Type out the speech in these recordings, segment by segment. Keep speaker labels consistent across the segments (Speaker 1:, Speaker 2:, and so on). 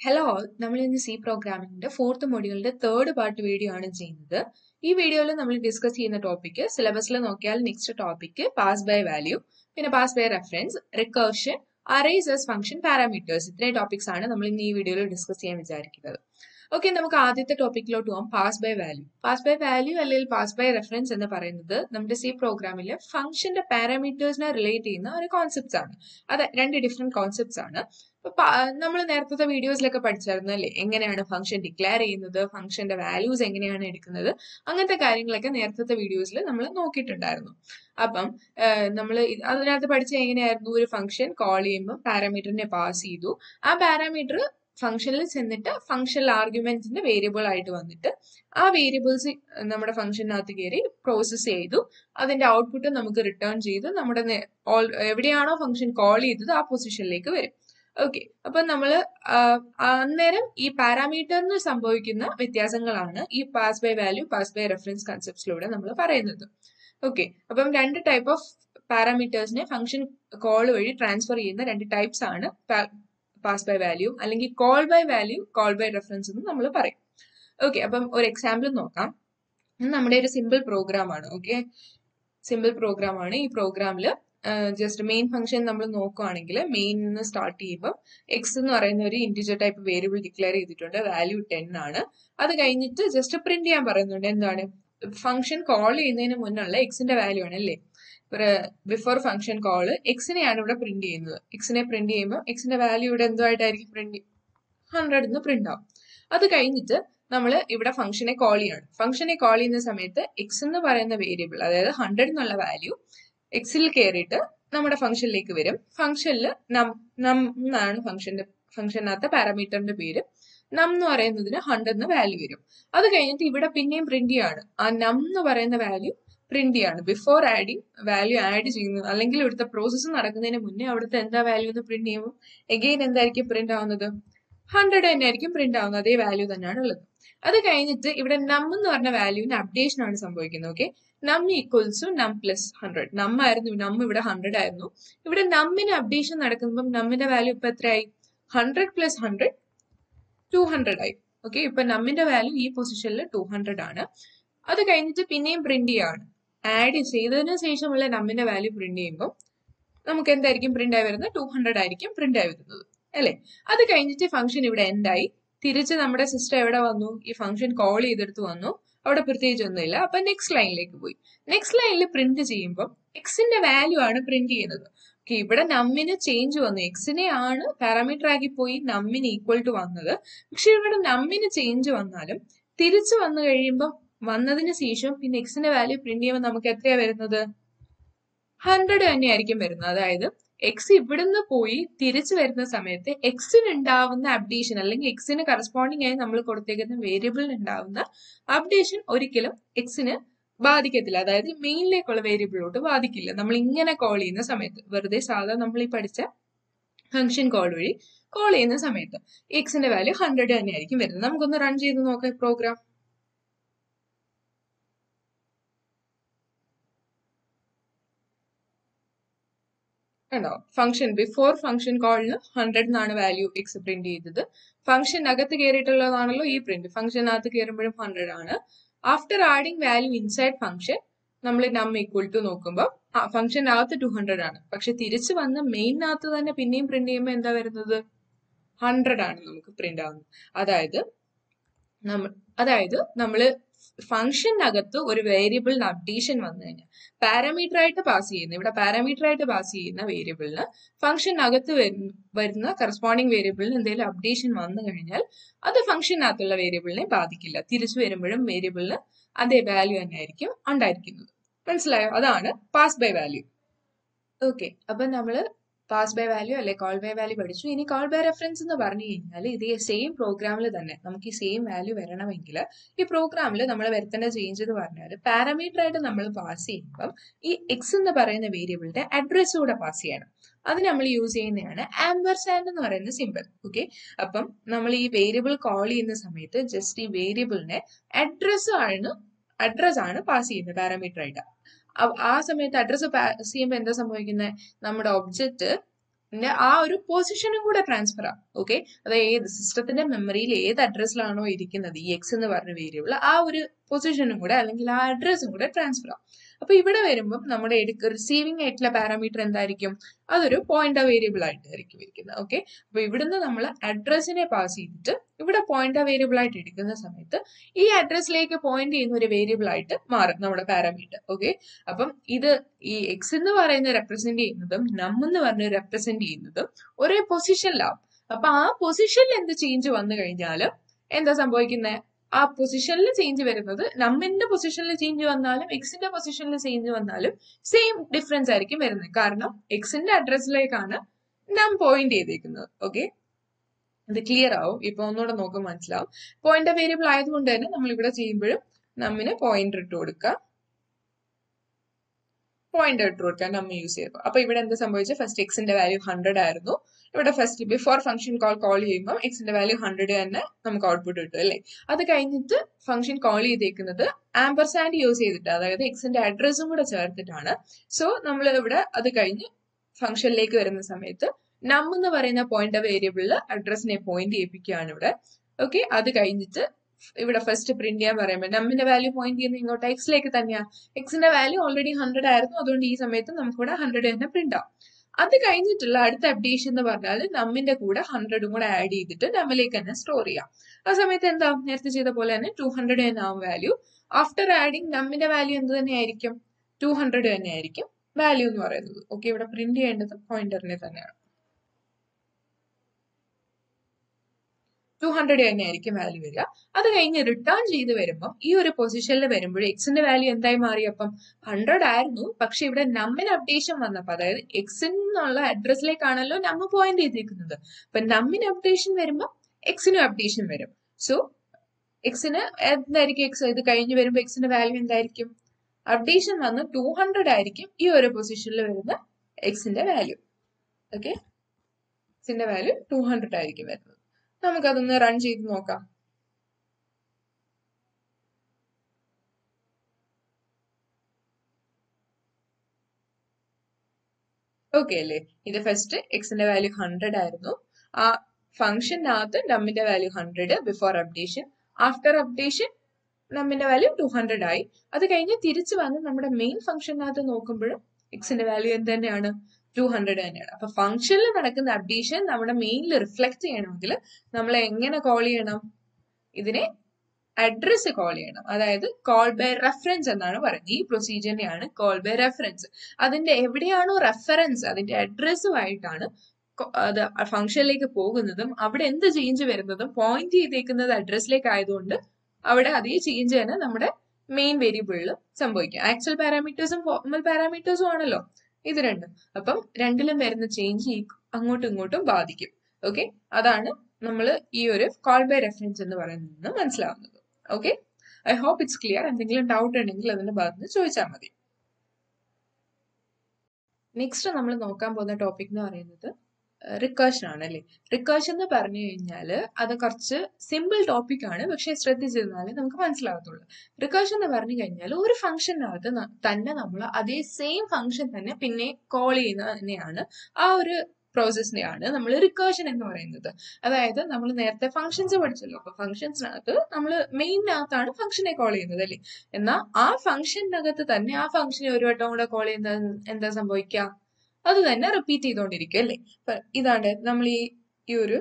Speaker 1: hello all നമ്മൾ ഇന്ന് C പ്രോഗ്രാമിംഗിന്റെ ഫോർത്ത് മൊഡ്യൂളിന്റെ തേർഡ് പാർട്ട് വീഡിയോ ആണ് ചെയ്യുന്നത് ഈ വീഡിയോയിൽ നമ്മൾ ഡിസ്കസ് ചെയ്യുന്ന ടോപ്പിക് സിലബസിൽ നോക്കിയാൽ next topic pass by value പിന്നെ pass by reference recursion arrays function parameters ഇത്രയും ടോപ്പിക്സ് ആണ് നമ്മൾ ഇന്ന് ഈ വീഡിയോയിൽ ഡിസ്കസ് ചെയ്യാൻ വിചാരിക്കുന്നത് ഓക്കെ നമുക്ക് ആദ്യത്തെ ടോപ്പിക്കിലോട്ട് പോകാം pass by value pass by value അല്ലെങ്കിൽ പാസ് ബൈ റെഫറൻസ് എന്ന് പറയുന്നത് നമ്മുടെ സി പ്രോഗ്രാമിലെ ഫംഗ്ഷന്റെ പാരാമീറ്റേഴ്സിനെ റിലേറ്റ് ചെയ്യുന്ന ഒരു കോൺസെപ്റ്റ്സ് ആണ് അത് രണ്ട് ഡിഫറെന്റ് കോൺസെപ്റ്റ്സ് ആണ് നമ്മൾ നേരത്തെ വീഡിയോസിലൊക്കെ പഠിച്ചായിരുന്നു അല്ലേ എങ്ങനെയാണ് ഫംഗ്ഷൻ ഡിക്ലെയർ ചെയ്യുന്നത് ഫംഗ്ഷന്റെ വാല്യൂസ് എങ്ങനെയാണ് എടുക്കുന്നത് അങ്ങനത്തെ കാര്യങ്ങളൊക്കെ നേരത്തെ വീഡിയോസിൽ നമ്മൾ നോക്കിയിട്ടുണ്ടായിരുന്നു അപ്പം നമ്മൾ അതിനകത്ത് പഠിച്ച എങ്ങനെയായിരുന്നു ഒരു ഫംഗ്ഷൻ കോൾ ചെയ്യുമ്പോൾ പാരാമീറ്ററിനെ പാസ് ചെയ്തു ആ പാരാമീറ്റർ ഫംഗ്ഷനിൽ ചെന്നിട്ട് ഫംഗ്ഷനിൽ ആർഗ്യുമെന്റ്സിന്റെ വേരിയബിൾ ആയിട്ട് വന്നിട്ട് ആ വേരിയബിൾസ് നമ്മുടെ ഫംഗ്ഷനകത്ത് കയറി പ്രോസസ്സ് ചെയ്തു അതിന്റെ ഔട്ട്പുട്ട് നമുക്ക് റിട്ടേൺ ചെയ്ത് നമ്മുടെ എവിടെയാണോ ഫംഗ്ഷൻ കോൾ ചെയ്തത് ആ പൊസിഷനിലേക്ക് വരും ഓക്കെ അപ്പൊ നമ്മൾ അന്നേരം ഈ പാരാമീറ്ററിന് സംഭവിക്കുന്ന വ്യത്യാസങ്ങളാണ് ഈ pass by value pass by reference കൺസെപ്റ്റ്സിലൂടെ നമ്മൾ പറയുന്നത് ഓക്കെ അപ്പം രണ്ട് ടൈപ്പ് ഓഫ് പാരാമീറ്റേഴ്സിനെ ഫംഗ്ഷൻ കോൾ വഴി ട്രാൻസ്ഫർ ചെയ്യുന്ന രണ്ട് ടൈപ്സ് ആണ് പാസ് ബൈ വാല്യൂ അല്ലെങ്കിൽ call by value call by reference എന്ന് നമ്മൾ പറയും ഓക്കെ അപ്പം ഒരു എക്സാമ്പിൾ നോക്കാം നമ്മുടെ ഒരു സിമ്പിൾ പ്രോഗ്രാം ആണ് ഓക്കെ സിമ്പിൾ പ്രോഗ്രാം ആണ് ഈ പ്രോഗ്രാമിൽ ജസ്റ്റ് മെയിൻ ഫംഗ്ഷൻ നമ്മൾ നോക്കുകയാണെങ്കിൽ മെയിൻ നിന്ന് സ്റ്റാർട്ട് ചെയ്യുമ്പോൾ എക്സ് എന്ന് പറയുന്ന ഒരു ഇൻറ്റിജർ ടൈപ്പ് വേരിയബിൾ ഡിക്ലെയർ ചെയ്തിട്ടുണ്ട് വാല്യൂ ടെൻ ആണ് അത് കഴിഞ്ഞിട്ട് ജസ്റ്റ് പ്രിന്റ് ചെയ്യാൻ പറയുന്നുണ്ട് എന്താണ് ഫംഗ്ഷൻ കോൾ ചെയ്യുന്നതിന് മുന്നുള്ള എക്സിന്റെ വാല്യൂ ആണ് അല്ലേ ബിഫോർ ഫംഗ്ഷൻ കോള് എക്സിനെയാണ് ഇവിടെ പ്രിന്റ് ചെയ്യുന്നത് എക്സിനെ പ്രിന്റ് ചെയ്യുമ്പോൾ എക്സിന്റെ വാല്യൂ ഇവിടെ എന്തുമായിട്ടായിരിക്കും പ്രിന്റ് ഹൺഡ്രഡ് എന്ന് പ്രിന്റ് ആവും അത് കഴിഞ്ഞിട്ട് നമ്മൾ ഇവിടെ ഫംഗ്ഷനെ കോൾ ചെയ്യണം ഫംഗ്ഷനെ കോൾ ചെയ്യുന്ന സമയത്ത് എക്സ് എന്ന് പറയുന്ന വേരിയബിൾ അതായത് ഹൺഡ്രഡ് എന്നുള്ള വാല്യൂ എക്സിൽ കയറിയിട്ട് നമ്മുടെ ഫംഗ്ഷനിലേക്ക് വരും ഫംഗ്ഷനിൽ നം നം എന്നാണ് ഫംഗ്ഷന്റെ ഫംഗ്ഷനകത്തെ പാരാമീറ്ററിന്റെ പേര് നം എന്ന് പറയുന്നതിന് ഹൺഡ്രഡ് എന്ന് വാല്യൂ വരും അത് കഴിഞ്ഞിട്ട് ഇവിടെ പിന്നെയും പ്രിന്റ് ചെയ്യാണ് ആ നം എന്ന് പറയുന്ന വാല്യൂ പ്രിന്റ് ചെയ്യാണ് ബിഫോർ ആഡിങ് വാല്യൂ ആഡ് ചെയ്യുന്നത് അല്ലെങ്കിൽ ഇവിടുത്തെ പ്രോസസ്സ് നടക്കുന്നതിന് മുന്നേ അവിടുത്തെ എന്താ വാല്യൂ എന്ന് പ്രിന്റ് ചെയ്യുമ്പോൾ എഗെയിൻ എന്തായിരിക്കും പ്രിന്റ് ആവുന്നത് ഹൺഡ്രഡ് തന്നെ ആയിരിക്കും പ്രിന്റ് ആവുന്നത് അതേ വാല്യൂ തന്നെയാണ് ഉള്ളത് അത് കഴിഞ്ഞിട്ട് ഇവിടെ നം എന്ന് പറഞ്ഞ വാല്യൂവിന് അപ്ഡേഷൻ ആണ് സംഭവിക്കുന്നത് okay num equals to num plus hundred num ആയിരുന്നു നം ഇവിടെ ഹൺഡ്രഡ് ആയിരുന്നു ഇവിടെ നമ്മിന് അപ്ഡേഷൻ നടക്കുമ്പോൾ നമ്മിന്റെ വാല്യൂ ഇപ്പൊ എത്രയായി hundred plus hundred two hundred ആയി ഓക്കെ ഇപ്പൊ നമ്മിന്റെ വാല്യൂ ഈ പൊസിഷനിൽ ടു ഹൺഡ്രഡ് ആണ് അത് കഴിഞ്ഞിട്ട് പിന്നെയും പ്രിന്റ് ചെയ്യാണ് ആഡ് ചെയ്തതിനു ശേഷമുള്ള നമ്മിന്റെ വാല്യൂ പ്രിന്റ് ചെയ്യുമ്പോൾ നമുക്ക് എന്തായിരിക്കും പ്രിന്റ് ആയി വരുന്നത് ടു ഹൺഡ്രഡ് ആയിരിക്കും പ്രിന്റ് ആയി വരുന്നത് അല്ലെ അത് കഴിഞ്ഞിട്ട് ഫംഗ്ഷൻ ഇവിടെ എൻഡായി തിരിച്ച് നമ്മുടെ സിസ്റ്റം എവിടെ വന്നു ഈ ഫംഗ്ഷൻ കോൾ ചെയ്തെടുത്ത് വന്നു അവിടെ പ്രത്യേകിച്ച് ഒന്നുമില്ല അപ്പൊ നെക്സ്റ്റ് ലൈനിലേക്ക് പോയി നെക്സ്റ്റ് ലൈനിൽ പ്രിന്റ് ചെയ്യുമ്പോൾ എക്സിന്റെ വാല്യൂ ആണ് പ്രിന്റ് ചെയ്യുന്നത് ഓക്കെ ഇവിടെ നമ്മിന് ചേഞ്ച് വന്നു എക്സിനെ ആണ് പാരാമീറ്റർ ആക്കി പോയി നമ്മിന് ഈക്വൽ ടു വന്നത് പക്ഷെ ഇവിടെ നമ്മിന് ചേഞ്ച് വന്നാലും തിരിച്ചു വന്നു കഴിയുമ്പോൾ വന്നതിന് ശേഷം പിന്നെ എക്സിന്റെ വാല്യൂ പ്രിന്റ് ചെയ്യുമ്പോൾ നമുക്ക് എത്രയാ വരുന്നത് ഹൺഡ്രഡ് തന്നെയായിരിക്കും വരുന്നത് അതായത് എക്സ് ഇവിടുന്ന് പോയി തിരിച്ചു വരുന്ന സമയത്ത് എക്സിന് ഉണ്ടാവുന്ന അപ്ഡേഷൻ അല്ലെങ്കിൽ എക്സിന് കറസ്പോണ്ടിങ് ആയി നമ്മൾ കൊടുത്തേക്കുന്ന വേരിയബിളിന് ഉണ്ടാവുന്ന അപ്ഡേഷൻ ഒരിക്കലും എക്സിന് ബാധിക്കത്തില്ല അതായത് മെയിനിലേക്കുള്ള വേരിയബിളിലോട്ട് ബാധിക്കില്ല നമ്മൾ ഇങ്ങനെ കോൾ ചെയ്യുന്ന സമയത്ത് വെറുതെ സാധാരണ നമ്മൾ ഈ പഠിച്ച ഫംഗ്ഷൻ കോൾ വഴി കോൾ ചെയ്യുന്ന സമയത്ത് എക്സിന്റെ വാല്യൂ ഹൺഡ്രഡ് തന്നെയായിരിക്കും വരുന്നത് നമുക്കൊന്ന് റൺ ചെയ്ത് നോക്കാം പ്രോഗ്രാം കണ്ടോ ഫംഗ്ഷൻ ബിഫോർ ഫംഗ്ഷൻ കോളിന് ഹൺഡ്രഡ് എന്നാണ് വാല്യൂ എക്സ് പ്രിന്റ് ചെയ്തത് ഫംഗ്ഷൻ അകത്ത് കയറിയിട്ടുള്ളതാണല്ലോ ഈ പ്രിന്റ് ഫംഗ്ഷനകത്ത് കയറുമ്പോഴും ഹൺഡ്രഡ് ആണ് after adding value inside function നമ്മൾ നം ഈക്വൽ ടു നോക്കുമ്പോൾ ഫംഗ്ഷനകത്ത് ടു ഹൺഡ്രഡ് ആണ് പക്ഷെ തിരിച്ചു വന്ന് മെയിനകത്ത് തന്നെ പിന്നെയും പ്രിന്റ് ചെയ്യുമ്പോൾ എന്താ വരുന്നത് ഹൺഡ്രഡ് ആണ് നമുക്ക് പ്രിന്റ് ആവുന്നത് അതായത് നമ്മൾ അതായത് നമ്മള് ഫംഗ്ഷനകത്ത് ഒരു വേരിയബിളിന് അപ്ഡേഷൻ വന്നു കഴിഞ്ഞാൽ പാരാമീറ്റർ ആയിട്ട് പാസ് ചെയ്യുന്ന ഇവിടെ പാരാമീറ്റർ ആയിട്ട് പാസ് ചെയ്യുന്ന വേരിയബിളിന് ഫംഗ്ഷനകത്ത് വരുന്ന കറസ്പോണ്ടിങ് വേരിയബിളിന് എന്തെങ്കിലും അപ്ഡേഷൻ വന്നു കഴിഞ്ഞാൽ അത് ഫംഗ്ഷനകത്തുള്ള വേരിയബിളിനെ ബാധിക്കില്ല തിരിച്ചു വരുമ്പോഴും വേരിയബിളിന് അതേ വാല്യൂ തന്നെ ആയിരിക്കും ഉണ്ടായിരിക്കുന്നത് മനസ്സിലായോ അതാണ് പാസ് ബൈ വാല്യൂ ഓക്കെ അപ്പൊ നമ്മള് പാസ് ബൈ വാല്യൂ അല്ലെ കോൾ ബൈ വാല്യൂ പഠിച്ചു ഇനി കോൾ ബൈ റെഫറൻസ് എന്ന് പറഞ്ഞു കഴിഞ്ഞാൽ ഇതേ സെയിം പ്രോഗ്രാമിൽ തന്നെ നമുക്ക് ഈ സെയിം വാല്യൂ വരണമെങ്കിൽ ഈ പ്രോഗ്രാമിൽ നമ്മൾ വരുത്തേണ്ട ചേഞ്ച് എന്ന് പറഞ്ഞാൽ പാരാമീറ്റർ ആയിട്ട് നമ്മൾ പാസ് ചെയ്യുമ്പം ഈ എക്സ് എന്ന് പറയുന്ന വേരിയബിളിന്റെ അഡ്രസ് കൂടെ പാസ് ചെയ്യണം അത് നമ്മൾ യൂസ് ചെയ്യുന്നതാണ് ആംബർസാൻഡ് എന്ന് പറയുന്ന സിമ്പിൾ ഓക്കെ അപ്പം നമ്മൾ ഈ വേരിയബിൾ കോൾ ചെയ്യുന്ന സമയത്ത് ജസ്റ്റ് ഈ വേരിയബിളിനെ അഡ്രസ് ആണ് അഡ്രസ് ആണ് പാസ് ചെയ്യുന്നത് പാരാമീറ്റർ ആയിട്ട് ആ സമയത്ത് അഡ്രസ്സ് പാസ് ചെയ്യുമ്പോൾ എന്താ സംഭവിക്കുന്നത് നമ്മുടെ ഒബ്ജക്റ്റ് ആ ഒരു പൊസിഷനും കൂടെ ട്രാൻസ്ഫർ ആവും ഓക്കെ അതായത് ഏത് സിസ്റ്റത്തിന്റെ മെമ്മറിയിൽ ഏത് അഡ്രസ്സിലാണോ ഇരിക്കുന്നത് ഈ എക്സ് എന്ന് പറഞ്ഞ വേരിയബിൾ ആ ഒരു പൊസിഷനും കൂടെ അല്ലെങ്കിൽ ആ അഡ്രസ്സും കൂടെ ട്രാൻസ്ഫർ ആവും അപ്പൊ ഇവിടെ വരുമ്പം നമ്മുടെ എടുക്ക റിസീവിംഗ് ആയിട്ടുള്ള പാരാമീറ്റർ എന്തായിരിക്കും അതൊരു പോയിന്റ് വേരിയബിൾ ആയിട്ടായിരിക്കും ഇരിക്കുന്നത് ഓക്കെ അപ്പൊ ഇവിടുന്ന് നമ്മൾ അഡ്രസ്സിനെ പാസ് ചെയ്തിട്ട് ഇവിടെ പോയിന്റ് വേരിയബിൾ ആയിട്ട് എടുക്കുന്ന സമയത്ത് ഈ അഡ്രസ്സിലേക്ക് പോയിന്റ് ചെയ്യുന്ന ഒരു വേരിയബിൾ ആയിട്ട് മാറും നമ്മുടെ പാരാമീറ്റർ ഓക്കെ അപ്പം ഇത് ഈ എക്സ് എന്ന് പറയുന്ന റെപ്രസെന്റ് ചെയ്യുന്നതും നം എന്ന് പറഞ്ഞ റെപ്രസെന്റ് ചെയ്യുന്നതും ഒരേ പൊസിഷനിലാവും അപ്പൊ ആ പൊസിഷനിൽ എന്ത് ചേഞ്ച് വന്നു കഴിഞ്ഞാൽ എന്താ സംഭവിക്കുന്നത് ആ പൊസിഷനിൽ ചേഞ്ച് വരുന്നത് നമ്മിന്റെ പൊസിഷനിൽ ചേഞ്ച് വന്നാലും എക്സിന്റെ പൊസിഷനിൽ ചേഞ്ച് വന്നാലും സെയിം ഡിഫറൻസ് ആയിരിക്കും വരുന്നത് കാരണം എക്സിന്റെ അഡ്രസ്സിലേക്കാണ് നം പോയിന്റ് ചെയ്തേക്കുന്നത് ഓക്കെ ഇത് ക്ലിയർ ആവും ഇപ്പൊ ഒന്നുകൂടെ നോക്കുമ്പോൾ മനസ്സിലാവും പോയിന്റ് വേരിയബിൾ ആയതുകൊണ്ട് തന്നെ നമ്മൾ ഇവിടെ ചെയ്യുമ്പോഴും നമ്മിന് പോയിന്റ് ഇട്ട് കൊടുക്കുക പോയിന്റ് ഇട്ട് കൊടുക്കാൻ നമ്മൾ യൂസ് ചെയ്തു അപ്പൊ ഇവിടെ എന്ത് സംഭവിച്ചു ഫസ്റ്റ് എക്സിന്റെ വാല്യൂ ഹൺഡ്രഡ് ആയിരുന്നു ഇവിടെ first before function call call ചെയ്യുമ്പോൾ എക്സിന്റെ വാല്യൂ ഹൺഡ്രഡ് തന്നെ നമുക്ക് ഔട്ട്പുട്ട് കിട്ടും അല്ലേ അത് കഴിഞ്ഞിട്ട് ഫംഗ്ഷൻ കോൾ ചെയ്തേക്കുന്നത് ആംബർസാൻഡ് യൂസ് ചെയ്തിട്ട് അതായത് എക്സിന്റെ അഡ്രസ്സും കൂടെ ചേർത്തിട്ടാണ് സോ നമ്മൾ ഇവിടെ അത് കഴിഞ്ഞ് ഫംഗ്ഷനിലേക്ക് വരുന്ന സമയത്ത് നം എന്ന് പറയുന്ന പോയിന്റ് വേരിയബിളിൽ അഡ്രസ്സിനെ പോയിന്റ് ചെയ്യിപ്പിക്കുകയാണ് ഇവിടെ ഓക്കെ അത് കഴിഞ്ഞിട്ട് ഇവിടെ ഫസ്റ്റ് പ്രിന്റ് ചെയ്യാൻ പറയുമ്പോൾ നമ്മിന്റെ വാല്യൂ പോയിന്റ് ചെയ്യുന്ന ഇങ്ങോട്ട് എക്സിലേക്ക് തന്നെയാണ് എക്സിന്റെ വാല്യൂ ഓൾറെഡി ഹൺഡ്രഡ് ആയിരുന്നു അതുകൊണ്ട് ഈ സമയത്ത് നമുക്കിവിടെ ഹൺഡ്രഡ് തന്നെ പ്രിന്റ് ആവും അത് കഴിഞ്ഞിട്ടുള്ള അടുത്ത അപ്ഡേഷൻ എന്ന് പറഞ്ഞാൽ നമ്മിന്റെ കൂടെ ഹൺഡ്രഡും കൂടെ ആഡ് ചെയ്തിട്ട് നമ്മിലേക്ക് തന്നെ സ്റ്റോർ ചെയ്യാം ആ സമയത്ത് എന്താ നേരത്തെ ചെയ്ത പോലെ തന്നെ ടു ഹൺഡ്രഡ് തന്നെ ആവും വാല്യൂ ആഫ്റ്റർ ആഡിങ് നമ്മിന്റെ വാല്യൂ എന്ത് തന്നെയായിരിക്കും ടു ഹൺഡ്രഡ് തന്നെ ആയിരിക്കും വാല്യൂ എന്ന് പറയുന്നത് ഓക്കെ ഇവിടെ പ്രിന്റ് ചെയ്യേണ്ടത് പോയിന്ററിനെ തന്നെയാണ് ടു ഹൺഡ്രഡ് തന്നെ ആയിരിക്കും വാല്യൂ വരിക അത് കഴിഞ്ഞ് റിട്ടേൺ ചെയ്ത് വരുമ്പോൾ ഈ ഒരു പൊസിഷനിൽ വരുമ്പോൾ എക്സിന്റെ വാല്യൂ എന്തായി മാറി അപ്പം ഹൺഡ്രഡ് ആയിരുന്നു പക്ഷെ ഇവിടെ നമ്മിന് അപ്ഡേഷൻ വന്നപ്പോൾ അതായത് എക്സ് എന്നുള്ള അഡ്രസ്സിലേക്കാണല്ലോ നമ്മ പോയിന്റ് ചെയ്തിരിക്കുന്നത് അപ്പൊ നമ്മിന് അപ്ഡേഷൻ വരുമ്പോൾ എക്സിനും അപ്ഡേഷൻ വരും സോ എക്സിന് എന്തായിരിക്കും എക്സ് ഇത് കഴിഞ്ഞ് വരുമ്പോൾ എക്സിന്റെ വാല്യൂ എന്തായിരിക്കും അപ്ഡേഷൻ വന്ന് ടു ഹൺഡ്രഡ് ആയിരിക്കും ഈ ഒരു പൊസിഷനിൽ വരുന്ന എക്സിന്റെ വാല്യൂ ഓക്കെ എക്സിന്റെ വാല്യൂ ടു ഹൺഡ്രഡ് ആയിരിക്കും വരുന്നത് നമുക്കതൊന്ന് റൺ ചെയ്ത് നോക്കാം ഓക്കെ അല്ലേ ഇത് ഫസ്റ്റ് എക്സിന്റെ വാല്യൂ ഹൺഡ്രഡ് ആയിരുന്നു ആ ഫംഗ്ഷനകത്ത് നമ്മിന്റെ value hundred before updation after updation നമ്മിന്റെ വാല്യൂ ടു ഹൺഡ്രഡ് ആയി അത് കഴിഞ്ഞ് തിരിച്ചു വന്ന് നമ്മുടെ മെയിൻ ഫംഗ്ഷനകത്ത് നോക്കുമ്പോഴും എക്സിന്റെ വാല്യൂ എന്ത് തന്നെയാണ് ടു ഹൺഡ്രഡ് തന്നെയാണ് അപ്പൊ ഫംഗ്ഷനിൽ നടക്കുന്ന അപ്ഡേഷൻ നമ്മുടെ മെയിനിൽ റിഫ്ലക്ട് ചെയ്യണമെങ്കിൽ നമ്മൾ എങ്ങനെ കോൾ ചെയ്യണം ഇതിനെ അഡ്രസ് കോൾ ചെയ്യണം അതായത് കോൾ ബൈ റെഫറൻസ് എന്നാണ് പറയുന്നത് ഈ പ്രൊസീജിയറിനെയാണ് കോൾ ബൈ റെഫറൻസ് അതിന്റെ എവിടെയാണോ റെഫറൻസ് അതിന്റെ അഡ്രസ്സുമായിട്ടാണ് അത് ഫംഗ്ഷനിലേക്ക് പോകുന്നതും അവിടെ എന്ത് ചേഞ്ച് വരുന്നതും പോയിന്റ് ചെയ്തേക്കുന്നത് അഡ്രസ്സിലേക്ക് ആയതുകൊണ്ട് അവിടെ അതേ ചേഞ്ച് തന്നെ നമ്മുടെ മെയിൻ വേരിയബിളിൽ സംഭവിക്കും ആക്ച്വൽ പാരാമീറ്റേഴ്സും ഫോർമൽ പാരാമീറ്റേഴ്സും ആണല്ലോ ഇത് രണ്ടും അപ്പം രണ്ടിലും വരുന്ന ചേഞ്ച് അങ്ങോട്ടും ഇങ്ങോട്ടും ബാധിക്കും ഓക്കെ അതാണ് നമ്മൾ ഈ ഒരു കോൾ ബൈ റെഫറൻസ് എന്ന് പറയുന്നത് മനസ്സിലാവുന്നത് okay I hope it's clear എന്തെങ്കിലും ഡൗട്ട് ഉണ്ടെങ്കിൽ അതിന്റെ ഭാഗത്ത് ചോദിച്ചാൽ മതി നെക്സ്റ്റ് നമ്മൾ നോക്കാൻ പോകുന്ന ടോപ്പിക് എന്ന് പറയുന്നത് റിക്കേഷൻ ആണ് അല്ലേ റിക്കേഷൻ എന്ന് പറഞ്ഞു കഴിഞ്ഞാൽ അത് കുറച്ച് സിമ്പിൾ ടോപ്പിക് ആണ് പക്ഷെ ശ്രദ്ധിച്ചിരുന്നാലേ നമുക്ക് മനസ്സിലാകത്തുള്ളൂ റിക്കേഷൻ എന്ന് പറഞ്ഞു കഴിഞ്ഞാൽ ഒരു ഫംഗ്ഷനകത്ത് തന്നെ നമ്മൾ അതേ സെയിം ഫംഗ്ഷൻ തന്നെ പിന്നെ കോൾ ചെയ്യുന്നത് തന്നെയാണ് ആ ഒരു പ്രോസസ്സിനെയാണ് നമ്മൾ റിക്കേഷൻ എന്ന് പറയുന്നത് അതായത് നമ്മൾ നേരത്തെ ഫംഗ്ഷൻസ് പഠിച്ചല്ലോ അപ്പൊ ഫംഗ്ഷൻസിനകത്ത് നമ്മൾ മെയിനകത്താണ് ഫംഗ്ഷനെ കോൾ ചെയ്യുന്നത് അല്ലേ എന്നാൽ ആ ഫംഗ്ഷനകത്ത് തന്നെ ആ ഫംഗ്ഷനെ ഒരു വട്ടം കൂടെ കോൾ ചെയ്യുന്നത് എന്താ സംഭവിക്കുക അത് തന്നെ റിപ്പീറ്റ് ചെയ്തുകൊണ്ടിരിക്കും അല്ലേ ഇതാണ് നമ്മൾ ഈ ഈ ഒരു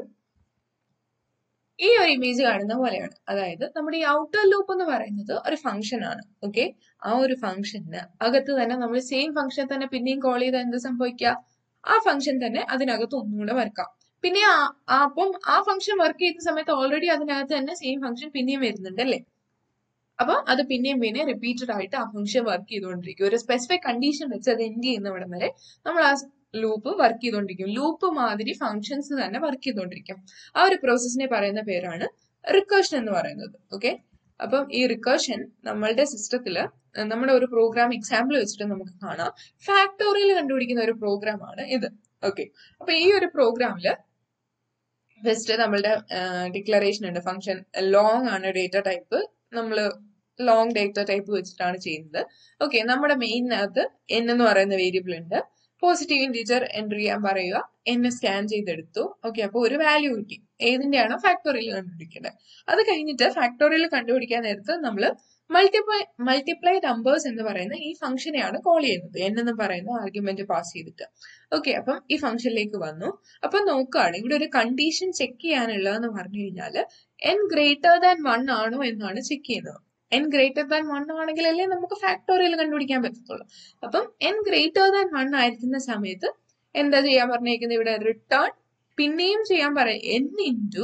Speaker 1: ഈ ഒരു ഇമേജ് കാണുന്ന പോലെയാണ് അതായത് നമ്മുടെ ഈ ഔട്ടർ ലൂപ്പ് എന്ന് പറയുന്നത് ഒരു ഫംഗ്ഷൻ ആണ് ഓക്കെ ആ ഒരു ഫംഗ്ഷന് അകത്ത് തന്നെ നമ്മൾ സെയിം ഫംഗ്ഷൻ തന്നെ പിന്നെയും കോൾ ചെയ്താൽ എന്ത് സംഭവിക്കുക ആ ഫംഗ്ഷൻ തന്നെ അതിനകത്ത് ഒന്നുകൂടെ വർക്കാം പിന്നെ അപ്പം ആ ഫംഗ്ഷൻ വർക്ക് ചെയ്യുന്ന സമയത്ത് ഓൾറെഡി അതിനകത്ത് തന്നെ സെയിം ഫംഗ്ഷൻ പിന്നെയും വരുന്നുണ്ട് അല്ലേ അപ്പൊ അത് പിന്നെയും പിന്നെ റിപ്പീറ്റഡ് ആയിട്ട് ആ ഫംഗ്ഷൻ വർക്ക് ചെയ്തുകൊണ്ടിരിക്കും ഒരു സ്പെസിഫിക് കണ്ടീഷൻ വെച്ച് അത് എൻഡ് ചെയ്യുന്നവിടം വരെ നമ്മൾ ആ ലൂപ്പ് വർക്ക് ചെയ്തുകൊണ്ടിരിക്കും ലൂപ്പ് മാതിരി ഫംഗ്ഷൻസ് തന്നെ വർക്ക് ചെയ്തുകൊണ്ടിരിക്കും ആ ഒരു പ്രോസസ്സിനെ പറയുന്ന പേരാണ് റിക്കേഷൻ എന്ന് പറയുന്നത് ഓക്കെ അപ്പം ഈ റിക്കേഷൻ നമ്മളുടെ സിസ്റ്റത്തില് നമ്മുടെ ഒരു പ്രോഗ്രാം എക്സാമ്പിൾ വെച്ചിട്ട് നമുക്ക് കാണാം ഫാക്ടോറിയൽ കണ്ടുപിടിക്കുന്ന ഒരു പ്രോഗ്രാം ആണ് ഇത് ഓക്കെ അപ്പൊ ഈ ഒരു പ്രോഗ്രാമില് ഫസ്റ്റ് നമ്മളുടെ ഡിക്ലറേഷൻ ഉണ്ട് ഫംഗ്ഷൻ ലോങ് ആണ് ഡേറ്റ ടൈപ്പ് നമ്മൾ ലോങ് ഡേറ്റ ടൈപ്പ് വെച്ചിട്ടാണ് ചെയ്യുന്നത് ഓക്കെ നമ്മുടെ മെയിനകത്ത് എൻ എന്ന് പറയുന്ന വേരിയബിൾ ഉണ്ട് പോസിറ്റീവ് ഇൻറ്റീജർ എൻ്റർ ചെയ്യാൻ പറയുക എന്നെ സ്കാൻ ചെയ്തെടുത്തു ഓക്കെ അപ്പോൾ ഒരു വാല്യൂ കിട്ടി ഏതിന്റെയാണോ ഫാക്ടോറിയൽ കണ്ടുപിടിക്കേണ്ടത് അത് കഴിഞ്ഞിട്ട് ഫാക്ടോറിയൽ കണ്ടുപിടിക്കാൻ നേരത്ത് നമ്മൾ മൾട്ടിപ്ലൈ മൾട്ടിപ്ലൈ നമ്പേഴ്സ് എന്ന് പറയുന്ന ഈ ഫംഗ്ഷനെയാണ് കോൾ ചെയ്യുന്നത് എൻ എന്ന് പറയുന്ന ആർഗ്യുമെന്റ് പാസ് ചെയ്തിട്ട് ഓക്കെ അപ്പം ഈ ഫംഗ്ഷനിലേക്ക് വന്നു അപ്പൊ നോക്കുകയാണ് ഇവിടെ ഒരു കണ്ടീഷൻ ചെക്ക് ചെയ്യാനുള്ളതെന്ന് പറഞ്ഞു കഴിഞ്ഞാൽ എൻ ഗ്രേറ്റർ ദാൻ വൺ ആണോ എന്നാണ് ചെക്ക് ചെയ്യുന്നത് എൻ ഗ്രേറ്റർ ദാൻ വൺ ആണെങ്കിലല്ലേ നമുക്ക് ഫാക്ടോറിയൽ കണ്ടുപിടിക്കാൻ പറ്റത്തുള്ളൂ അപ്പം എൻ ഗ്രേറ്റർ ദാൻ വൺ ആയിരിക്കുന്ന സമയത്ത് എന്താ ചെയ്യാൻ പറഞ്ഞേക്കുന്നത് ഇവിടെ റിട്ടേൺ പിന്നെയും ചെയ്യാൻ പറയാം എൻ ഇൻറ്റു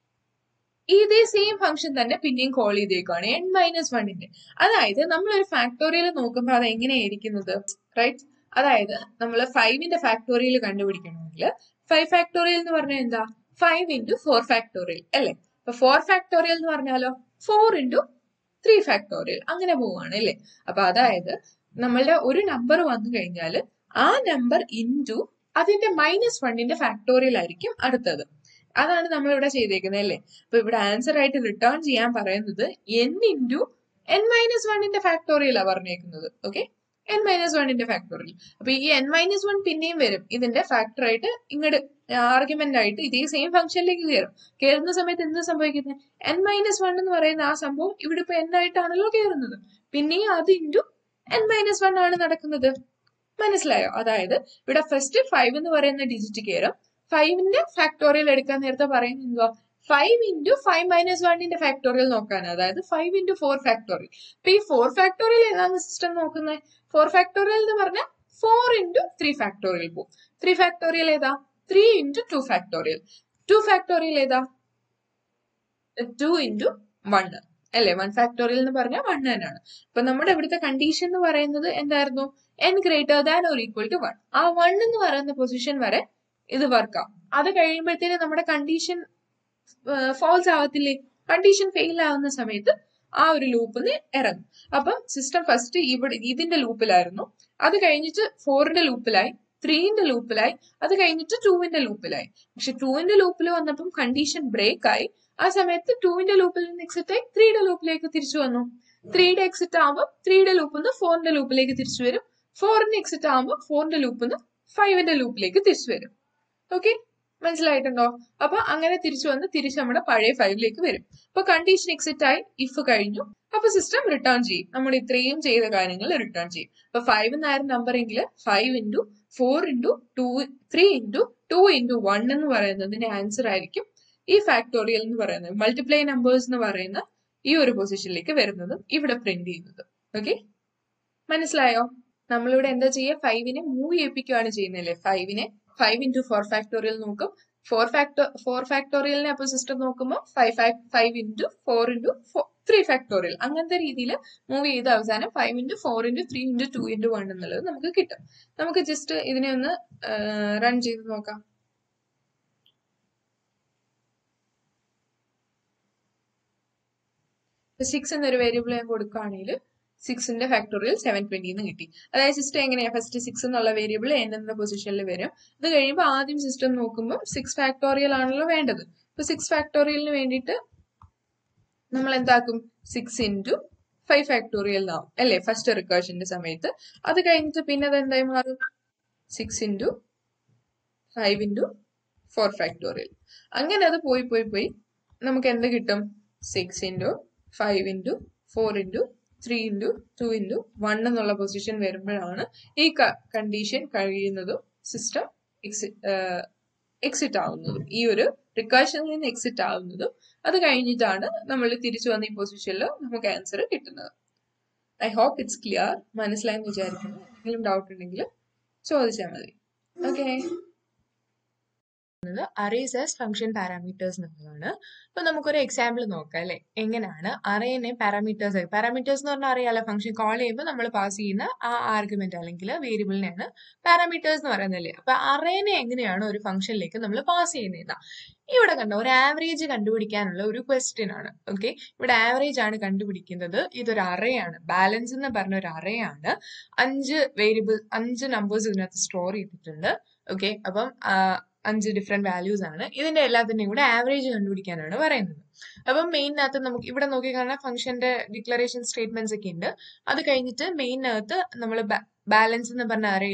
Speaker 1: ഇതേ സെയിം ഫംഗ്ഷൻ തന്നെ പിന്നെയും കോൾ ചെയ്തേക്കാണ് എൻ മൈനസ് വണ്ണിന്റെ അതായത് നമ്മൾ ഒരു ഫാക്ടോറിയൽ നോക്കുമ്പോൾ അത് എങ്ങനെയായിരിക്കുന്നത് റൈറ്റ് അതായത് നമ്മൾ ഫൈവിന്റെ ഫാക്ടോറിയൽ കണ്ടുപിടിക്കണമെങ്കിൽ ഫൈവ് ഫാക്ടോറിയൽ എന്ന് പറഞ്ഞാൽ എന്താ ഫൈവ് ഇൻറ്റു ഫോർ ഫാക്ടോറിയൽ അല്ലേ അപ്പൊ ഫോർ ഫാക്ടോറിയൽ എന്ന് പറഞ്ഞാലോ ഫോർ ഇൻറ്റു ത്രീ ഫാക്ടോറിയൽ അങ്ങനെ പോവാണ് അല്ലേ അപ്പൊ അതായത് നമ്മളുടെ ഒരു നമ്പർ വന്നു കഴിഞ്ഞാൽ ആ നമ്പർ ഇൻറ്റു അതിന്റെ മൈനസ് വണ്ണിന്റെ ഫാക്ടോറിയൽ ആയിരിക്കും അടുത്തത് അതാണ് നമ്മൾ ഇവിടെ ചെയ്തേക്കുന്നത് അല്ലേ അപ്പൊ ഇവിടെ ആൻസർ ആയിട്ട് റിട്ടേൺ ചെയ്യാൻ പറയുന്നത് എൻ ഇൻറ്റു എൻ മൈനസ് വണ്ണിന്റെ ഫാക്ടോറിയലാണ് പറഞ്ഞേക്കുന്നത് ഓക്കെ എൻ മൈനസ് വണ്ണിന്റെ ഫാക്ടോറിയൽ അപ്പൊ ഈ എൻ മൈനസ് വൺ പിന്നെയും വരും ഇതിന്റെ ഫാക്ടർ ആയിട്ട് ഇങ്ങോട്ട് ആർഗ്യുമെന്റ് ആയിട്ട് ഇതേ സെയിം ഫംഗ്ഷനിലേക്ക് കയറും കയറുന്ന സമയത്ത് എന്ത് സംഭവിക്കുന്നത് എൻ മൈനസ് വൺ എന്ന് പറയുന്ന ആ സംഭവം ഇവിടെ ഇപ്പൊ എൻ ആയിട്ടാണല്ലോ കയറുന്നത് പിന്നെയും അത് ഇൻറ്റു എൻ മൈനസ് വൺ ആണ് നടക്കുന്നത് മനസ്സിലായോ അതായത് ഇവിടെ ഫസ്റ്റ് ഫൈവ് എന്ന് പറയുന്ന ഡിജിറ്റ് കയറും ഫൈവിന്റെ ഫാക്ടോറിയൽ എടുക്കാൻ നേരത്തെ പറയുന്നത് എന്തുവാ ഫൈവ് ഇൻറ്റു ഫൈവ് മൈനസ് വണ്ണിന്റെ ഫാക്ടോറിയൽ നോക്കാൻ അതായത് ഫൈവ് ഇൻറ്റു ഫോർ ഫാക്ടോറിയൽ അപ്പൊ ഈ ഫോർ ഫാക്ടോറിയൽ ഏതാണ് സിസ്റ്റം നോക്കുന്നത് ഫോർ ഫാക്ടോറിയൽ എന്ന് പറഞ്ഞാൽ ഫോർ ഇൻറ്റു ത്രീ ഫാക്ടോറിയൽ പോകും ത്രീ ഫാക്ടോറിയൽ ഏതാ three into two factorial two factorial ഏതാ ടു ഇൻറ്റു വൺ അല്ലേ വൺ ഫാക്ടോറിയൽ എന്ന് പറഞ്ഞാൽ വൺ തന്നെയാണ് അപ്പൊ നമ്മുടെ ഇവിടുത്തെ കണ്ടീഷൻ എന്ന് പറയുന്നത് എന്തായിരുന്നു N greater than or equal to one ആ വൺ എന്ന് പറയുന്ന പൊസിഷൻ വരെ ഇത് വർക്കാം അത് കഴിയുമ്പോഴത്തേന് നമ്മുടെ കണ്ടീഷൻ ഫോൾസ് ആവത്തില്ലേ കണ്ടീഷൻ ഫെയിൽ ആവുന്ന സമയത്ത് ആ ഒരു ലൂപ്പിൽ നിന്ന് ഇറങ്ങും അപ്പം സിസ്റ്റം ഫസ്റ്റ് ഇവിടെ ഇതിന്റെ ലൂപ്പിലായിരുന്നു അത് കഴിഞ്ഞിട്ട് ഫോറിന്റെ ലൂപ്പിലായി ത്രീന്റെ ലൂപ്പിലായി അത് കഴിഞ്ഞിട്ട് ടൂവിന്റെ ലൂപ്പിലായി പക്ഷെ ടൂവിന്റെ ലൂപ്പിൽ വന്നപ്പം കണ്ടീഷൻ ബ്രേക്ക് ആയി ആ സമയത്ത് ടൂവിന്റെ ലൂപ്പിൽ നിന്ന് എക്സിറ്റ് ആയി ത്രീയുടെ ലൂപ്പിലേക്ക് തിരിച്ചു വന്നു ത്രീയുടെ എക്സിറ്റ് ആവുമ്പോൾ ത്രീയുടെ ലൂപ്പിൽ നിന്ന് ഫോറിന്റെ ലൂപ്പിലേക്ക് തിരിച്ചു വരും ഫോറിന്റെ എക്സിറ്റ് ആവുമ്പോൾ ഫോറിന്റെ ലൂപ്പിൽ നിന്ന് ഫൈവിന്റെ ലൂപ്പിലേക്ക് തിരിച്ചു വരും ഓക്കെ മനസ്സിലായിട്ടുണ്ടോ അപ്പൊ അങ്ങനെ തിരിച്ചു വന്ന് തിരിച്ച് നമ്മുടെ പഴയ ഫൈവിലേക്ക് വരും അപ്പൊ കണ്ടീഷൻ എക്സിറ്റ് ആയി ഇഫ് കഴിഞ്ഞു അപ്പൊ സിസ്റ്റം റിട്ടേൺ ചെയ്യും നമ്മൾ ഇത്രയും ചെയ്ത കാര്യങ്ങൾ റിട്ടേൺ ചെയ്യും അപ്പൊ ഫൈവ് എന്നായിരുന്നു നമ്പർ എങ്കിൽ five into four into two three into two into one എന്ന് പറയുന്നതിന്റെ ആൻസർ ആയിരിക്കും ഈ ഫാക്ടോറിയൽ എന്ന് പറയുന്നത് മൾട്ടിപ്ലൈ നമ്പേഴ്സ് എന്ന് പറയുന്ന ഈ ഒരു പൊസിഷനിലേക്ക് വരുന്നതും ഇവിടെ പ്രിന്റ് ചെയ്യുന്നതും ഓക്കെ മനസ്സിലായോ നമ്മളിവിടെ എന്താ ചെയ്യുക ഫൈവിനെ മൂവ് ചെയ്യിപ്പിക്കുകയാണ് ചെയ്യുന്നല്ലേ ഫൈവിനെ ഫൈവ് ഇൻറ്റു ഫോർ ഫാക്ടോറിയൽ നോക്കും ഫോർ ഫാക്ടോ ഫോർ ഫാക്ടോറിയലിനെ അപ്പോൾ സിസ്റ്റം നോക്കുമ്പോൾ five five into four into three factorial അങ്ങനത്തെ രീതിയിൽ മൂവ് ചെയ്ത് അവസാനം five into four into three into two into one എന്നുള്ളത് നമുക്ക് കിട്ടും നമുക്ക് ജസ്റ്റ് ഇതിനെ ഒന്ന് റൺ ചെയ്ത് നോക്കാം സിക്സ് എന്നൊരു വേരിയബിൾ ഞാൻ കൊടുക്കുകയാണെങ്കിൽ സിക്സിന്റെ ഫാക്ടോറിയൽ സെവൻ ട്വന്റി എന്ന് കിട്ടി അതായത് സിസ്റ്റം എങ്ങനെയാ ഫസ്റ്റ് സിക്സ് എന്നുള്ള വേരിയബിൾ എൻ എന്ന പൊസിഷനിൽ വരും അത് കഴിയുമ്പോൾ ആദ്യം സിസ്റ്റം നോക്കുമ്പോൾ സിക്സ് ഫാക്ടോറിയൽ ആണല്ലോ വേണ്ടത് ഇപ്പൊ സിക്സ് ഫാക്ടോറിയലിന് വേണ്ടിയിട്ട് നമ്മൾ എന്താക്കും സിക്സ് ഇൻറ്റു ഫൈവ് ഫാക്ടോറിയൽ എന്നാവും അല്ലേ ഫസ്റ്റ് റിക്കേഷന്റെ സമയത്ത് അത് കഴിഞ്ഞിട്ട് പിന്നെ അത് എന്തായി മാറും six into five into four factorial അങ്ങനെ അത് പോയി പോയി പോയി നമുക്ക് എന്ത് കിട്ടും six into five into four into three into two into one എന്നുള്ള പൊസിഷൻ വരുമ്പോഴാണ് ഈ കണ്ടീഷൻ കഴിയുന്നതും സിസ്റ്റം എക്സിറ്റ് ആവുന്നതും ഈ ഒരു റിക്കേഷനിൽ നിന്ന് എക്സിറ്റ് ആവുന്നതും അത് കഴിഞ്ഞിട്ടാണ് നമ്മൾ തിരിച്ചു വന്ന ഈ പൊസിഷനിൽ നമുക്ക് ആൻസർ കിട്ടുന്നത് ഐ ഹോപ്പ് ഇറ്റ്സ് ക്ലിയർ മനസ്സിലായെന്ന് വിചാരിക്കുന്നു എന്തെങ്കിലും ഡൗട്ട് ഉണ്ടെങ്കിൽ ചോദിച്ചാൽ മതി okay arrays as function parameters എന്നുള്ളതാണ് അപ്പൊ നമുക്കൊരു എക്സാമ്പിൾ നോക്കാം അല്ലെ എങ്ങനെയാണ് അറേനെ പാരാമീറ്റേഴ്സ് പാരാമീറ്റേഴ്സ് എന്ന് പറഞ്ഞാൽ അറിയാലോ ഫംഗ്ഷൻ കോൾ ചെയ്യുമ്പോൾ നമ്മൾ പാസ് ചെയ്യുന്ന ആ ആർഗ്യുമെന്റ് അല്ലെങ്കിൽ വേരിയബിളിനെയാണ് പാരാമീറ്റേഴ്സ് എന്ന് പറയുന്നല്ലേ അപ്പൊ അറേനെ എങ്ങനെയാണ് ഒരു ഫംഗ്ഷനിലേക്ക് നമ്മൾ പാസ് ചെയ്യുന്നത് ഇവിടെ കണ്ടോ ഒരു ആവറേജ് കണ്ടുപിടിക്കാനുള്ള ഒരു ക്വസ്റ്റ്യൻ ആണ് ഓക്കെ ഇവിടെ ആവറേജ് ആണ് കണ്ടുപിടിക്കുന്നത് ഇതൊരു അറയാണ് ബാലൻസ് എന്ന് പറഞ്ഞ ഒരു അറയാണ് അഞ്ച് വേരിയബിൾ അഞ്ച് നമ്പേഴ്സ് ഇതിനകത്ത് സ്റ്റോർ ചെയ്തിട്ടുണ്ട് ഓക്കെ അപ്പം അഞ്ച് ഡിഫറെന്റ് വാല്യൂസ് ആണ് ഇതിന്റെ എല്ലാത്തിന്റെയും കൂടെ ആവറേജ് കണ്ടുപിടിക്കാനാണ് പറയുന്നത് അപ്പം മെയിനകത്ത് നമുക്ക് ഇവിടെ നോക്കി കാണാൻ ഫംഗ്ഷന്റെ ഡിക്ലറേഷൻ സ്റ്റേറ്റ്മെന്റ്സ് ഒക്കെ ഉണ്ട് അത് കഴിഞ്ഞിട്ട് മെയിനകത്ത് നമ്മൾ ബാലൻസ് എന്ന് പറഞ്ഞ അറയിൽ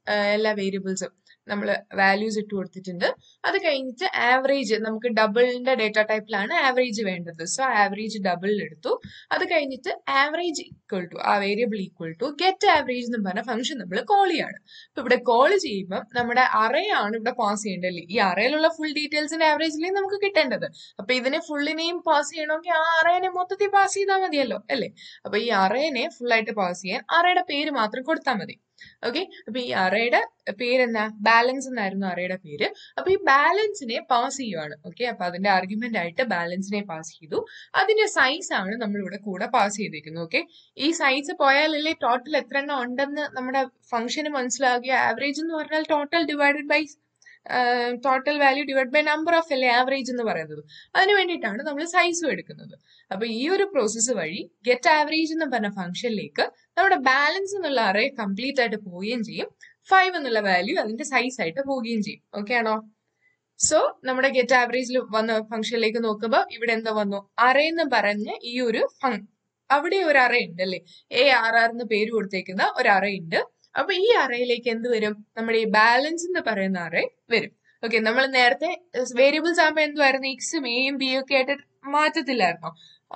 Speaker 1: എല്ലാ വേരിയബിൾസും നമ്മൾ വാല്യൂസ് ഇട്ട് കൊടുത്തിട്ടുണ്ട് അത് കഴിഞ്ഞിട്ട് ആവറേജ് നമുക്ക് ഡബിളിന്റെ ഡേറ്റ ടൈപ്പിലാണ് ആവറേജ് വേണ്ടത് സോ ആവറേജ് ഡബിൾ എടുത്തു അത് കഴിഞ്ഞിട്ട് ആവറേജ് ഈക്വൽ ടു ആ variable equal to get average എന്ന് പറഞ്ഞ ഫംഗ്ഷൻ നമ്മൾ കോൾ ചെയ്യാണ് അപ്പൊ ഇവിടെ കോൾ ചെയ്യുമ്പോൾ നമ്മുടെ അറേ ആണ് ഇവിടെ പാസ് ചെയ്യേണ്ടത് ഈ അറയിലുള്ള ഫുൾ ഡീറ്റെയിൽസിന്റെ ആവറേജിലേ നമുക്ക് കിട്ടേണ്ടത് അപ്പൊ ഇതിനെ ഫുള്ളിനെയും പാസ് ചെയ്യണമെങ്കിൽ ആ അറേനെ മൊത്തത്തിൽ പാസ് ചെയ്താൽ മതിയല്ലോ അല്ലേ അപ്പൊ ഈ അറേനെ ഫുൾ ആയിട്ട് പാസ് ചെയ്യാൻ അറയുടെ പേര് മാത്രം കൊടുത്താൽ മതി ഓക്കെ അപ്പൊ ഈ അറയുടെ പേരെന്താ ബാലൻസ് എന്നായിരുന്നു അറയുടെ പേര് അപ്പൊ ഈ ബാലൻസിനെ പാസ് ചെയ്യുവാണ് ഓക്കെ അപ്പൊ അതിന്റെ ആർഗ്യുമെന്റ് ആയിട്ട് ബാലൻസിനെ പാസ് ചെയ്തു അതിന്റെ സൈസ് ആണ് നമ്മൾ ഇവിടെ കൂടെ പാസ് ചെയ്തിരിക്കുന്നത് ഓക്കെ ഈ സൈസ് പോയാലല്ലേ ടോട്ടൽ എത്ര എണ്ണം ഉണ്ടെന്ന് നമ്മുടെ ഫംഗ്ഷന് മനസ്സിലാകിയ ആവറേജ് എന്ന് പറഞ്ഞാൽ total divided by total value divide by number of അല്ലേ ആവറേജ് എന്ന് പറയുന്നത് അതിന് വേണ്ടിയിട്ടാണ് നമ്മൾ സൈസും എടുക്കുന്നത് അപ്പൊ ഈ ഒരു പ്രോസസ്സ് വഴി ഗെറ്റ് ആവറേജ് എന്ന് പറഞ്ഞ ഫംഗ്ഷനിലേക്ക് നമ്മുടെ ബാലൻസ് എന്നുള്ള അറേ കംപ്ലീറ്റ് ആയിട്ട് പോവുകയും ചെയ്യും ഫൈവ് എന്നുള്ള വാല്യൂ അതിന്റെ സൈസ് ആയിട്ട് പോവുകയും ചെയ്യും ഓക്കെ ആണോ സോ നമ്മുടെ ഗെറ്റ് ആവറേജിൽ വന്ന ഫംഗ്ഷനിലേക്ക് നോക്കുമ്പോൾ ഇവിടെ എന്താ വന്നു അറേ എന്ന് പറഞ്ഞ ഈ ഒരു ഫങ് അവിടെ ഒരു അറേ ഉണ്ട് അല്ലേ എ ആർ ആർ എന്ന് പേര് കൊടുത്തേക്കുന്ന ഒരു അറേ ഉണ്ട് അപ്പൊ ഈ അറയിലേക്ക് എന്ത് വരും നമ്മുടെ ഈ ബാലൻസ് എന്ന് പറയുന്ന അറേ വരും ഓക്കെ നമ്മൾ നേരത്തെ വേരിയബിൾസ് ആകുമ്പോൾ എന്തുവായിരുന്നു എക്സും എയും ബിയും ഒക്കെ ആയിട്ട് മാറ്റത്തില്ലായിരുന്നോ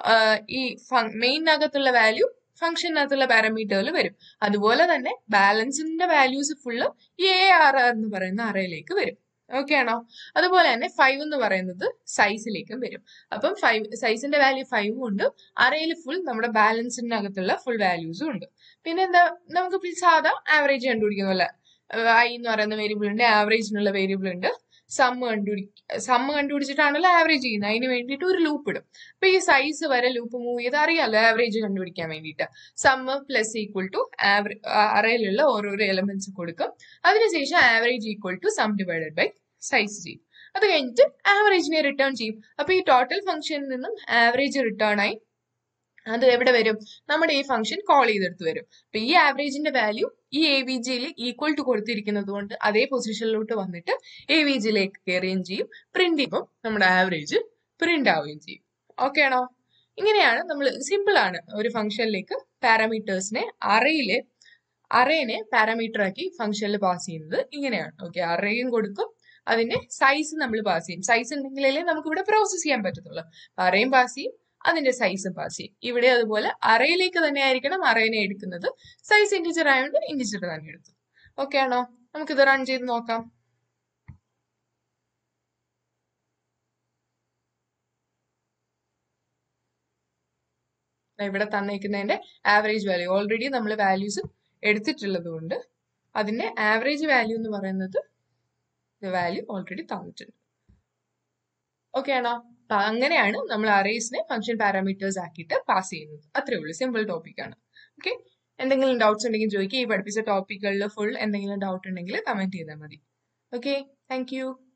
Speaker 1: ഈ മെയിനകത്തുള്ള വാല്യൂ ഫംഗ്ഷനകത്തുള്ള പാരാമീറ്ററിൽ വരും അതുപോലെ തന്നെ ബാലൻസിന്റെ values full A R R എന്ന് പറയുന്ന അറയിലേക്ക് വരും ഓക്കെ ആണോ അതുപോലെ തന്നെ ഫൈവ് എന്ന് പറയുന്നത് സൈസിലേക്കും വരും അപ്പം ഫൈവ് സൈസിന്റെ വാല്യൂ ഫൈവും ഉണ്ട് അറയിൽ ഫുൾ നമ്മുടെ ബാലൻസിന്റെ അകത്തുള്ള ഫുൾ വാല്യൂസും ഉണ്ട് പിന്നെ എന്താ നമുക്ക് സാധാ ആവറേജ് കണ്ടുപിടിക്കുന്ന പോലെ ഐ എന്ന് പറയുന്ന വേരിയബിൾ ഉണ്ട് ആവറേജിനുള്ള വേരിയബിൾ ഉണ്ട് സമ്മ് കണ്ടുപിടി സമ്മ് കണ്ടുപിടിച്ചിട്ടാണല്ലോ ആവറേജ് ചെയ്യുന്നത് അതിന് വേണ്ടിയിട്ട് ഒരു ലൂപ്പ് ഇടും അപ്പൊ ഈ സൈസ് വരെ ലൂപ്പ് മൂവ് ചെയ്ത് അറിയാമല്ലോ ആവറേജ് കണ്ടുപിടിക്കാൻ വേണ്ടിയിട്ട് സമ്മ് പ്ലസ് ഈക്വൽ ടു അറയിലുള്ള ഓരോരോ എലമെന്റ്സ് കൊടുക്കും അതിനുശേഷം average equal to sum divided by size ചെയ്യും അത് കഴിഞ്ഞിട്ട് ആവറേജിനെ റിട്ടേൺ ചെയ്യും അപ്പൊ ഈ ടോട്ടൽ ഫംഗ്ഷനിൽ നിന്നും ആവറേജ് റിട്ടേൺ ആയി അത് എവിടെ വരും നമ്മുടെ ഈ ഫംഗ്ഷൻ കോൾ ചെയ്തെടുത്ത് വരും അപ്പൊ ഈ ആവറേജിന്റെ വാല്യൂ ഈ എ വി ജിയിൽ ഈക്വൽ ടു കൊടുത്തിരിക്കുന്നത് കൊണ്ട് അതേ പൊസിഷനിലോട്ട് വന്നിട്ട് എ വി ജിയിലേക്ക് കയറുകയും ചെയ്യും പ്രിന്റ് ചെയ്യുമ്പോൾ നമ്മുടെ ആവറേജ് പ്രിന്റ് ആവുകയും ചെയ്യും ഓക്കെ ആണോ ഇങ്ങനെയാണ് നമ്മൾ സിമ്പിൾ ആണ് ഒരു ഫംഗ്ഷനിലേക്ക് പാരാമീറ്റേഴ്സിനെ അറയിലെ അറേനെ പാരാമീറ്റർ ആക്കി ഫംഗ്ഷനിൽ പാസ് ചെയ്യുന്നത് ഇങ്ങനെയാണ് ഓക്കെ അറേയും കൊടുക്കും അതിന്റെ സൈസ് നമ്മൾ പാസ് ചെയ്യും സൈസ് ഉണ്ടെങ്കിലല്ലേ നമുക്ക് ഇവിടെ പ്രോസസ് ചെയ്യാൻ പറ്റത്തുള്ളൂ അറേയും പാസ് ചെയ്യും അതിന്റെ സൈസും പാസ് ചെയ്യും ഇവിടെ അതുപോലെ അറയിലേക്ക് തന്നെ ആയിരിക്കണം അറേനെ എടുക്കുന്നത് സൈസ് ഇൻറ്റിജർ ആയതുകൊണ്ട് ഇൻറ്റിജർ തന്നെ എടുത്തു ഓക്കെ ആണോ നമുക്കിത് റൺ ചെയ്ത് നോക്കാം ഇവിടെ തന്നേക്കുന്നതിന്റെ ആവറേജ് വാല്യൂ ഓൾറെഡി നമ്മൾ വാല്യൂസ് എടുത്തിട്ടുള്ളത് കൊണ്ട് അതിന്റെ ആവറേജ് വാല്യൂ എന്ന് പറയുന്നത് വാല്യൂ ഓൾറെഡി തന്നിട്ടുണ്ട് ഓക്കെ ആണോ അപ്പൊ അങ്ങനെയാണ് നമ്മൾ അറേസിനെ ഫംഗ്ഷൻ പാരാമീറ്റേഴ്സ് ആക്കിയിട്ട് പാസ് ചെയ്യുന്നത് അത്രേ ഉള്ളൂ സിമ്പിൾ ടോപ്പിക് ആണ് ഓക്കെ എന്തെങ്കിലും ഡൗട്ട്സ് ഉണ്ടെങ്കിൽ ചോദിക്കുക ഈ പഠിപ്പിച്ച ടോപ്പിക്കുകളിൽ ഫുൾ എന്തെങ്കിലും ഡൗട്ട് ഉണ്ടെങ്കിൽ കമന്റ് ചെയ്താൽ മതി ഓക്കെ താങ്ക്